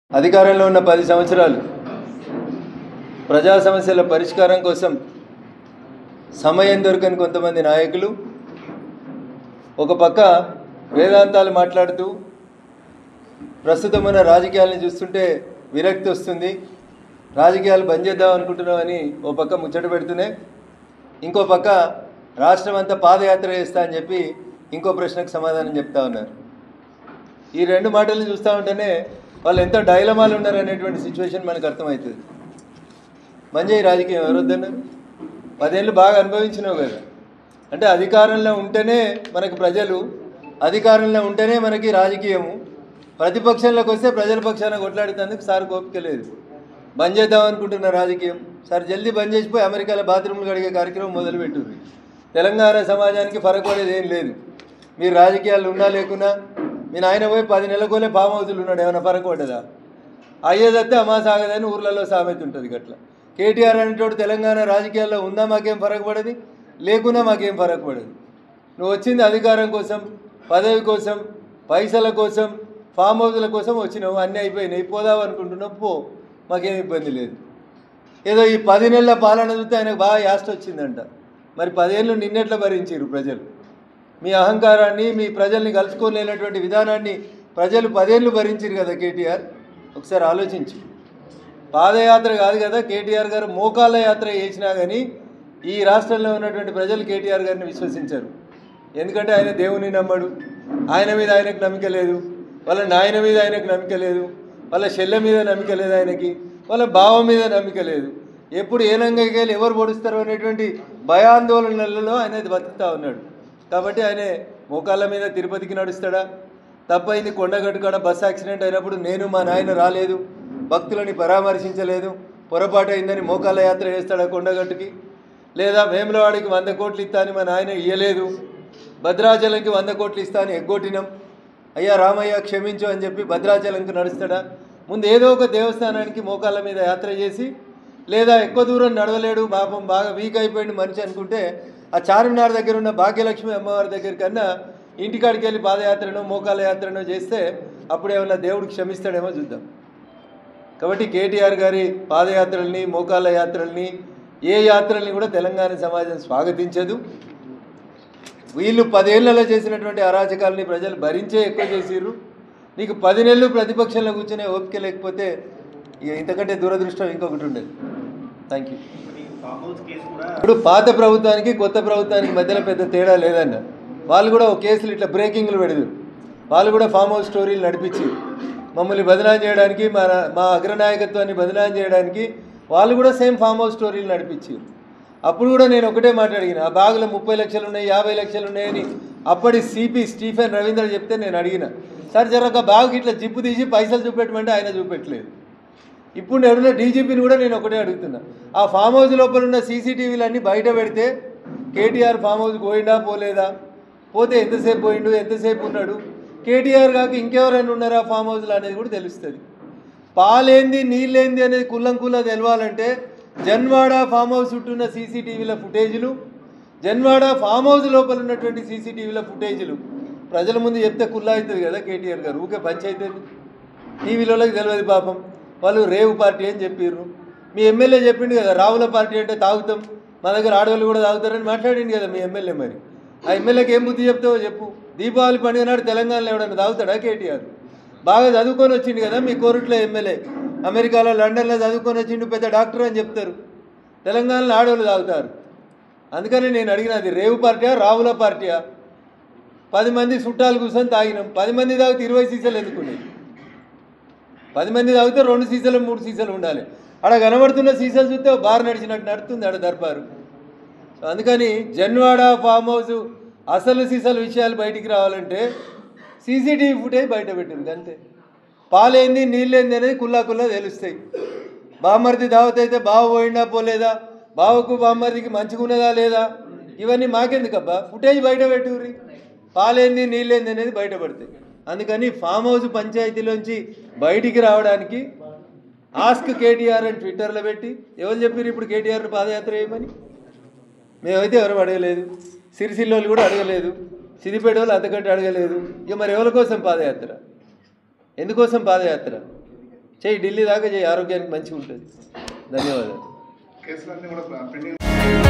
అధికారంలో ఉన్న పది సంవత్సరాలు ప్రజా సమస్యల పరిష్కారం కోసం సమయం దొరకని కొంతమంది నాయకులు ఒక పక్క వేదాంతాలు మాట్లాడుతూ ప్రస్తుతం ఉన్న రాజకీయాలను చూస్తుంటే విరక్తి వస్తుంది రాజకీయాలు బంద్ చేద్దాం అనుకుంటున్నామని ఓ పక్క ముచ్చట పెడుతూనే ఇంకో పక్క రాష్ట్రం అంతా పాదయాత్ర చేస్తా అని చెప్పి ఇంకో ప్రశ్నకు సమాధానం చెప్తా ఉన్నారు ఈ రెండు మాటలు చూస్తూ ఉంటేనే వాళ్ళు ఎంతో డైలమాలు ఉన్నారు అనేటువంటి సిచ్యువేషన్ మనకు అర్థమవుతుంది మంచి రాజకీయం ఎవరొద్దన్నారు పదేళ్ళు బాగా అనుభవించినావు కదా అంటే అధికారంలో ఉంటేనే మనకు ప్రజలు అధికారంలో ఉంటేనే మనకి రాజకీయము ప్రతిపక్షంలోకి వస్తే ప్రజల పక్షాన కొట్లాడుతందుకు సార్ కోపిక లేదు బంద్ చేద్దాం అనుకుంటున్న రాజకీయం సార్ జల్దీ బంద్ చేసిపోయి అమెరికాలో బాత్రూమ్లు కడిగే కార్యక్రమం మొదలుపెట్టుంది తెలంగాణ సమాజానికి ఫరక్ పడేది ఏం లేదు మీరు రాజకీయాలు ఉన్నా లేకున్నా మీ నాయన పోయి పది నెలలకోలే ఫామ్ హౌస్లు ఉన్నాడు ఏమైనా ఫరక్ పడ్డదా అయ్యేదత్తే అమాస ఆగదని ఊర్లలో సామెత ఉంటుంది గట్ల కేటీఆర్ అనేటోడు తెలంగాణ రాజకీయాల్లో ఉందా మాకేం ఫరక్ పడది లేకున్నా మాకేం ఫరక్ పడదు నువ్వు వచ్చింది అధికారం కోసం పదవి కోసం పైసల కోసం ఫామ్ హౌస్ల కోసం వచ్చినావు అన్నీ అయిపోయినాయి పోదావు అనుకుంటున్నావు పో మాకేం ఇబ్బంది లేదు ఏదో ఈ పది నెలల పాలన చూస్తే ఆయనకు బాగా యాస్ట్ వచ్చిందంట మరి పదేళ్ళు నిన్నెట్లా భరించారు ప్రజలు మీ అహంకారాన్ని మీ ప్రజల్ని కలుసుకోలేనటువంటి విధానాన్ని ప్రజలు పదేళ్ళు భరించారు కదా కేటీఆర్ ఒకసారి ఆలోచించు పాదయాత్ర కాదు కదా కేటీఆర్ గారు మోకాళ్ళ యాత్ర చేసినా కానీ ఈ రాష్ట్రంలో ఉన్నటువంటి ప్రజలు కేటీఆర్ గారిని విశ్వసించారు ఎందుకంటే ఆయన దేవుని నమ్మడు ఆయన మీద ఆయనకు నమ్మిక లేదు వాళ్ళ నాయన మీద ఆయనకు నమ్మిక లేదు వాళ్ళ చెల్లె మీద నమ్మిక లేదు ఆయనకి వాళ్ళ బావ మీద నమ్మిక లేదు ఎప్పుడు ఏ నంగకెళ్ళి ఎవరు పొడుస్తారో అనేటువంటి భయాందోళనలలో ఆయన బతుకుతా ఉన్నాడు కాబట్టి ఆయన మోకాళ్ళ మీద తిరుపతికి నడుస్తాడా తప్పైంది కొండగట్టు కాడ బస్ యాక్సిడెంట్ అయినప్పుడు నేను మా నాయన రాలేదు భక్తులని పరామర్శించలేదు పొరపాటు అయిందని మోకాళ్ళ యాత్ర చేస్తాడా కొండగట్టుకి లేదా వేములవాడికి వంద కోట్లు ఇస్తా అని మా నాయన ఇయ్యలేదు భద్రాచలంకి వంద కోట్లు ఇస్తా అని ఎగ్గొట్టినాం అయ్యా రామయ్య క్షమించు అని చెప్పి భద్రాచలంకి నడుస్తాడా ముందు ఏదో ఒక దేవస్థానానికి మోకాళ్ళ మీద యాత్ర చేసి లేదా ఎక్కువ దూరం నడవలేడు పాపం బాగా వీక్ అయిపోయింది మనిషి అనుకుంటే ఆ చార్మినార్ దగ్గర ఉన్న భాగ్యలక్ష్మి అమ్మవారి దగ్గర కన్నా ఇంటికాడికి వెళ్ళి పాదయాత్రనో మోకాళ్ళ యాత్రనో చేస్తే అప్పుడు ఏమన్నా దేవుడు క్షమిస్తాడేమో చూద్దాం కాబట్టి కేటీఆర్ గారి పాదయాత్రల్ని మోకాళ్ళ యాత్రల్ని ఏ యాత్రల్ని కూడా తెలంగాణ సమాజం స్వాగతించదు వీళ్ళు పదేళ్లలో చేసినటువంటి అరాచకాలని ప్రజలు భరించే ఎక్కువ చేసిర్రు నీకు పది నెలలు ప్రతిపక్షంలో కూర్చునే ఓపిక లేకపోతే ఇక ఇంతకంటే దురదృష్టం ఇంకొకటి ఉండేది థ్యాంక్ యూ ఈ ఫామ్ హౌస్ కేసు కూడా ఇప్పుడు పాత ప్రభుత్వానికి కొత్త ప్రభుత్వానికి మధ్యలో పెద్ద తేడా లేదన్న వాళ్ళు కూడా ఒక కేసులు ఇట్లా బ్రేకింగ్లు పెడదు వాళ్ళు కూడా ఫామ్ హౌస్ స్టోరీలు నడిపించి మమ్మల్ని బదనాం చేయడానికి మా మా అగ్రనాయకత్వాన్ని బదనాం చేయడానికి వాళ్ళు కూడా సేమ్ ఫామ్ హౌస్ స్టోరీలు నడిపించారు అప్పుడు కూడా నేను ఒకటే మాట్లాడిన ఆ బాగులో ముప్పై లక్షలు ఉన్నాయి యాభై లక్షలు ఉన్నాయని అప్పటి సిపి స్టీఫెన్ రవీంద్ర చెప్తే నేను అడిగిన సార్ జర ఒక బాగుకి ఇట్లా జిప్పు తీసి పైసలు చూపెట్టమంటే ఆయన చూపెట్టలేదు ఇప్పుడు నేను డీజీపీని కూడా నేను ఒకటే అడుగుతున్నా ఆ ఫామ్ హౌస్ లోపల ఉన్న సీసీటీవీలు అన్నీ బయట పెడితే కేటీఆర్ ఫామ్ హౌస్ పోయిందా పోలేదా పోతే ఎంతసేపు పోయిండు ఎంతసేపు ఉన్నాడు కేటీఆర్ కాక ఇంకెవరైనా ఉన్నారా ఫామ్ హౌస్లో అనేది కూడా తెలుస్తుంది పాలేంది నీళ్ళేంది అనేది కుల్లం కుల్ల తెలవాలంటే జన్వాడ ఫామ్ హౌస్ చుట్టూ ఉన్న సీసీటీవీల ఫుటేజీలు జన్వాడ ఫామ్ హౌస్ లోపల ఉన్నటువంటి సీసీటీవీల ఫుటేజీలు ప్రజల ముందు చెప్తే కుల్లా అవుతుంది కదా కేటీఆర్ గారు ఊకే పంచాయతీ టీవీలోకి తెలియదు పాపం వాళ్ళు రేవు పార్టీ అని చెప్పారు మీ ఎమ్మెల్యే చెప్పిండు కదా రావుల పార్టీ అంటే తాగుతాం మా దగ్గర ఆడవాళ్ళు కూడా తాగుతారని మాట్లాడిండు కదా మీ ఎమ్మెల్యే మరి ఆ ఎమ్మెల్యేకి ఏం బుద్ధి చెప్తావో చెప్పు దీపావళి పండుగ నాడు తెలంగాణలో ఎవడన్నా తాగుతాడా కేటీఆర్ బాగా చదువుకొని వచ్చిండు కదా మీ కోరుట్లో ఎమ్మెల్యే అమెరికాలో లండన్లో చదువుకొని వచ్చిండు పెద్ద డాక్టర్ అని చెప్తారు తెలంగాణలో ఆడవాళ్ళు తాగుతారు అందుకని నేను అడిగినది రేవు పార్టీయా రావుల పార్టీయా పది మంది చుట్టాలు కూర్చొని తాగినాం పది మంది తాగితే ఇరవై సీసాలు ఎందుకున్నాయి పది మంది తాగితే రెండు సీసాలు మూడు సీసాలు ఉండాలి ఆడ కనబడుతున్న సీసాలు చూస్తే ఓ బార్ నడిచినట్టు నడుతుంది ఆడ దర్బారు సో అందుకని జన్వాడ ఫామ్ హౌస్ అసలు సీసాల విషయాలు బయటికి రావాలంటే సీసీటీవీ ఫుటేజ్ బయట పెట్టింది అంతే పాలేంది నీళ్ళేంది అనేది కుల్లా కుల్లా తెలుస్తాయి బామ్మర్ది దావత్ అయితే బావ పోయిందా పోలేదా బావకు బామ్మర్దికి మంచిగా ఉన్నదా లేదా ఇవన్నీ మాకెందుకబ్బా ఫుటేజ్ బయట పెట్టుర్రి పాలేంది నీళ్ళేంది అనేది బయటపడతాయి అందుకని ఫామ్ హౌస్ పంచాయతీలోంచి బయటికి రావడానికి ఆస్క్ కేటీఆర్ అని ట్విట్టర్లో పెట్టి ఎవరు చెప్పారు ఇప్పుడు కేటీఆర్ని పాదయాత్ర చేయమని మేమైతే ఎవరు అడగలేదు సిరిసిల్ల వాళ్ళు కూడా అడగలేదు సిద్దిపేట వాళ్ళు అంతకంటే అడగలేదు ఇక మరి ఎవరి కోసం పాదయాత్ర ఎందుకోసం పాదయాత్ర చేయి ఢిల్లీ దాకా చేయి ఆరోగ్యానికి మంచిగా ఉంటుంది ధన్యవాదాలు కేసులన్నీ కూడా పెండింగ్